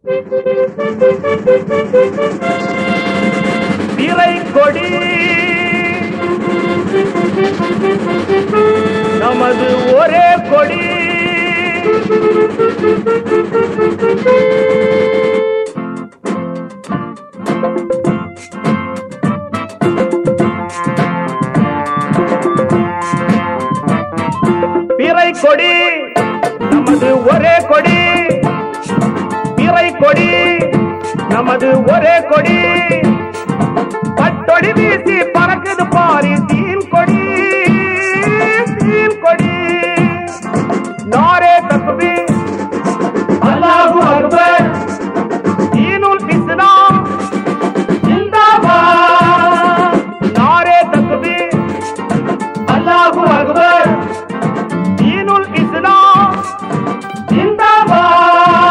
பிறை கொடி நமது ஒரே கொடி பிறை கொடி நமது ஒரே கொடி பிறை கொடி நமது ஒரே கொடி பட்டொடி வீசி பறக்குது பாரி தீன் கொடி தீன் கொடி நாரே தக்குபி அல்லாஹு அக்பர் தீனுல் இஸ்லாம் ஜிந்தாபாத் நாரே தக்குபி அல்லாஹு அக்பர் தீனுல் இஸ்லாம் ஜிந்தாபாத்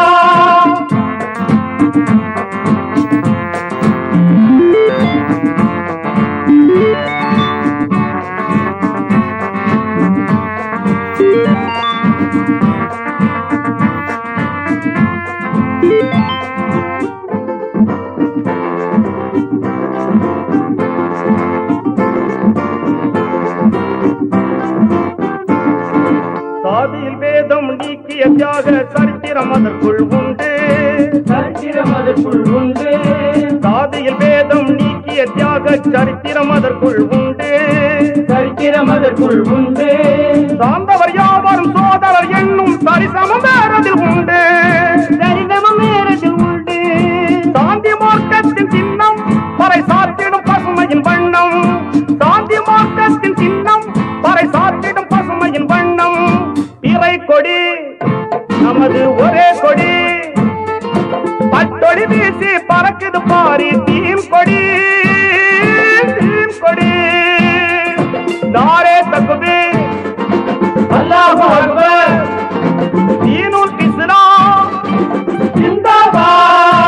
சாதியில் வேதம் நீக்கிய தியாக சரித்திரம் அதற்குள் உண்டு சரித்திரம் அதற்குள் உண்டு சாதியில் வேதம் நீக்கிய தியாக சரித்திரம் அதற்குள் உண்டு சரித்திரம் அதற்குள் உண்டு சார்ந்தவர் யாவரும் சோதரர் என்னும் சரிசமம் வேறதில் உண்டு சரிதமம் நேரத்தில் உண்டு சாந்தி மார்க்கத்தின் சின்னம் பறை சார்த்திடும் பசுமையின் வண்ணம் சாந்தி மார்க்கத்தின் சின்னம் பறை சார்த்திடும் பசுமையின் வண்ணம் பிறை கொடி நமது ஒரே கொடி பட்டொடி வீசி பறக்குது பாரி தீம் கொடி தீம் கொடி நாரே தக்குபி அல்லாஹு அக்பர் தீனுல் இஸ்லாம் ஜிந்தாபாத்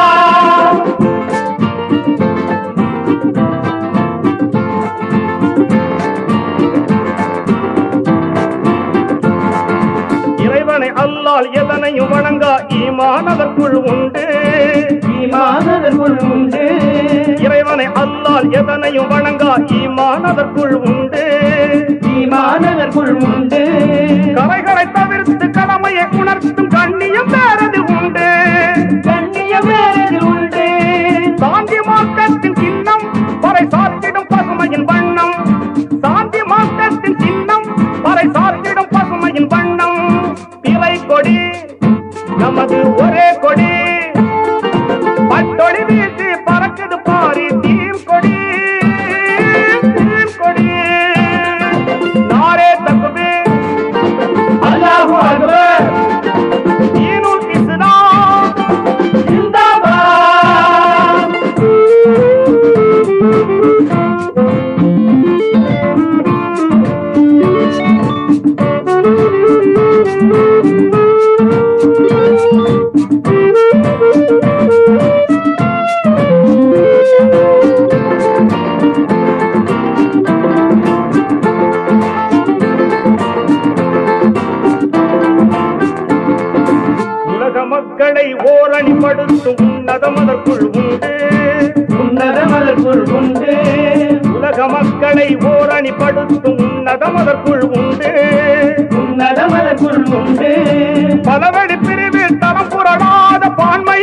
இறைவனை அல்லால் எதனையும் வணங்க ஈமான் அதற்குள் உண்டு ஈமான் அதற்குள் உண்டு இறைவனை அல்லால் எதனையும் வணங்க ஈமான் அதற்குள் உண்டு ஈமான் அதற்குள் உண்டு கரைகளை தவிர்த்து கடமையை உணர்த்தும் கண்ணியம் வேறது உண்டு கண்ணியம் வேறதில் உண்டு சாந்தி மார்க்கத்தின் சின்னம் பறை சார்த்திடும் பசுமையின் வண்ணம் சாந்தி மார்க்கத்தின் சின்னம் பறை சார்த்திடும் பசுமையின் வண்ணம் பிறை கொடி நமது ஒரே கொடி பட்டொடி வீசி பறக்குது பாரி தீம் கொடி தீம் கொடி நாரே தக்குபி அல்லாஹு அக்பர் தீனுல் இஸ்லாம் ஜிந்தாபாத் உலக மக்களை ஓரணிப்படுத்தும் உன்னதம் அதற்குள் உண்டு உன்னதம் அதற்குள் உண்டு உலக மக்களை ஓரணிப்படுத்தும் உன்னதம் அதற்குள் உண்டு உன்னதம் அதற்குள் உண்டு பலவழி பிரிவில் தரம் புரளாத பான்மை